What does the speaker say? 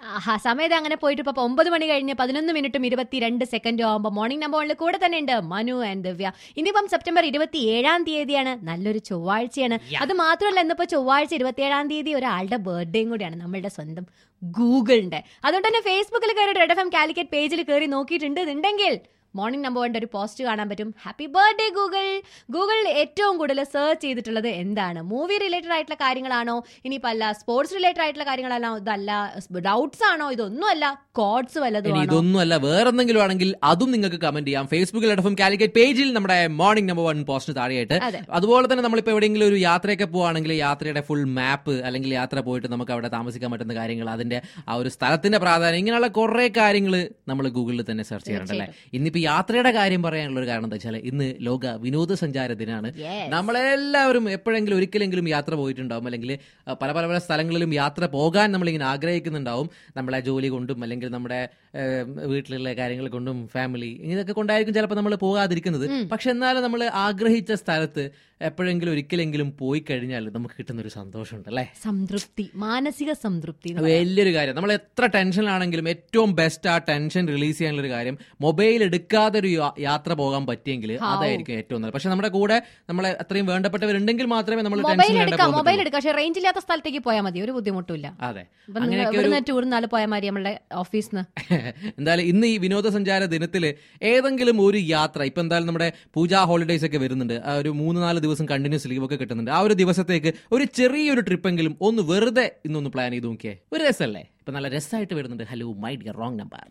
ആഹാ സമയത്ത് അങ്ങനെ പോയിട്ട് ഇപ്പൊ ഒമ്പത് മണി കഴിഞ്ഞ് പതിനൊന്ന് മിനിറ്റും ഇരുപത്തിരണ്ട് സെക്കൻഡും ആകുമ്പോൾ മോർണിംഗ് നമ്പർ വണ്ണിൽ കൂടെ തന്നെ ഉണ്ട് മനു ആൻഡ് ദിവ്യ ഇന്നിപ്പം സെപ്റ്റംബർ ഇരുപത്തി ഏഴാം തീയതിയാണ് നല്ലൊരു ചൊവ്വാഴ്ചയാണ് അത് മാത്രമല്ല ഇന്നിപ്പോ ചൊവ്വാഴ്ച ഇരുപത്തിയേഴാം തീയതി ഒരാളുടെ ബർത്ത്ഡേയും കൂടിയാണ് നമ്മളുടെ സ്വന്തം ഗൂഗിളിന്റെ അതുകൊണ്ട് തന്നെ ഫേസ്ബുക്കിൽ കയറി റെഡ് എഫ് എം കാലിക്കറ്റ് പേജിൽ കയറി നോക്കിയിട്ടുണ്ട് ഇതുണ്ടെങ്കിൽ മോർണിംഗ് നമ്പർ വണ്ണിന്റെ ഒരു പോസ്റ്റ് കാണാൻ പറ്റും ഹാപ്പി ബർത്ത്ഡേ ഗൂഗിൾ ഗൂഗിൾ ഏറ്റവും കൂടുതൽ സെർച്ച് ചെയ്തിട്ടുള്ളത് എന്താണ് മൂവി റിലേറ്റഡ് ആയിട്ടുള്ള കാര്യങ്ങളാണോ ഇനിയിപ്പോ അല്ല സ്പോർട്സ് റിലേറ്റഡ് ആയിട്ടുള്ള കാര്യങ്ങളാണോ ഇതല്ല ഡൗട്ട്സ് ആണോ ഇതൊന്നുമല്ല കോഡ്സ് വല്ലതും ഇനി ആണോ ഇതൊന്നുമല്ല വേറെന്തെങ്കിലും ആണെങ്കിൽ അതും നിങ്ങൾക്ക് കമന്റ് ചെയ്യാം ഫേസ്ബുക്കിൽ എഫ് കാലിക്കറ്റ് പേജിൽ നമ്മുടെ മോർണിംഗ് നമ്പർ വൺ പോസ്റ്റിന് താഴെയായിട്ട് അതെ. അതുപോലെ തന്നെ നമ്മളിപ്പോ എവിടെയെങ്കിലും ഒരു യാത്രയൊക്കെ പോവാണെങ്കിൽ യാത്രയുടെ ഫുൾ മാപ്പ് അല്ലെങ്കിൽ യാത്ര പോയിട്ട് നമുക്ക് അവിടെ താമസിക്കാൻ പറ്റുന്ന കാര്യങ്ങൾ അതിന്റെ ആ ഒരു സ്ഥലത്തിന്റെ പ്രാധാന്യം ഇങ്ങനെയുള്ള കുറെ കാര്യങ്ങൾ നമ്മൾ ഗൂഗിളിൽ തന്നെ സെർച്ച് ചെയ്യാറുണ്ടല്ലേ ഇന്നിപ്പോ യാത്രയുടെ കാര്യം പറയാനുള്ള ഒരു കാരണം എന്താ വെച്ചാൽ ഇന്ന് ലോക വിനോദസഞ്ചാര ദിനാണ് Yes. നമ്മളെല്ലാവരും എപ്പോഴെങ്കിലും ഒരിക്കലെങ്കിലും യാത്ര പോയിട്ടുണ്ടാവും അല്ലെങ്കിൽ അഹ്, പല പല പല സ്ഥലങ്ങളിലും യാത്ര പോകാൻ നമ്മളിങ്ങനെ ആഗ്രഹിക്കുന്നുണ്ടാവും നമ്മളെ ജോലി കൊണ്ടും അല്ലെങ്കിൽ നമ്മുടെ ഏഹ്, വീട്ടിലുള്ള കാര്യങ്ങൾ കൊണ്ടും ഫാമിലി ഇതൊക്കെ കൊണ്ടായിരിക്കും ചിലപ്പോൾ നമ്മൾ പോകാതിരിക്കുന്നത് പക്ഷെ എന്നാലും നമ്മൾ ആഗ്രഹിച്ച സ്ഥലത്ത് എപ്പോഴെങ്കിലും ഒരിക്കലെങ്കിലും പോയി കഴിഞ്ഞാൽ നമുക്ക് കിട്ടുന്ന ഒരു സന്തോഷമുണ്ട് അല്ലേ സംതൃപ്തി മാനസിക സംതൃപ്തി എന്ന് അത് വലിയൊരു കാര്യം നമ്മൾ എത്ര ടെൻഷനിലാണെങ്കിലും ഏറ്റവും ബെസ്റ്റ് ആ ടെൻഷൻ റിലീസ് ചെയ്യാനുള്ള ഒരു കാര്യം മൊബൈൽ എടുക്കാതെ ഒരു യാ- യാത്ര പോകാൻ പറ്റിയെങ്കിൽ അതായിരിക്കും ഏറ്റവും നല്ലത് പക്ഷെ നമ്മുടെ കൂടെ നമ്മളെ അത്രയും വേണ്ടപ്പെട്ടവരുണ്ടെങ്കിൽ മാത്രമേ നമ്മൾ മൊബൈൽ ടെൻഷൻ എടുക്കാം മൊബൈൽ എടുക്കാം പക്ഷെ റേഞ്ച് ഇല്ലാത്ത സ്ഥലത്തേക്ക് പോയാൽ മതി ഒരു ബുദ്ധിമുട്ടില്ല അതെ ഇപ്പൊ നിങ്ങൾ അങ്ങനെയൊക്കെ ഒരു ഇവിടുന്ന് ടൂറിനാല് പോയാൽ മതി നമ്മളുടെ ഓഫീസിൽ നിന്ന് എന്തായാലും ഇന്ന് ഈ വിനോദസഞ്ചാര ദിനത്തിൽ ഏതെങ്കിലും ഒരു യാത്ര ഇപ്പൊ എന്തായാലും നമ്മുടെ പൂജാ ഹോളിഡേയ്സ് ഒക്കെ വരുന്നുണ്ട് ആ ഒരു മൂന്ന് നാല് ദിവസം കണ്ടിന്യൂസ് ലീവ് ഒക്കെ കിട്ടുന്നുണ്ട് ആ ഒരു ദിവസത്തേക്ക് ഒരു ചെറിയൊരു ട്രിപ്പെങ്കിലും ഒന്ന് വെറുതെ ഇന്നൊന്ന് പ്ലാൻ ചെയ്ത് നോക്കിയേ ഒരു രസമല്ലേ ഇപ്പൊ നല്ല രസമായിട്ട് വരുന്നുണ്ട് hello my dear wrong number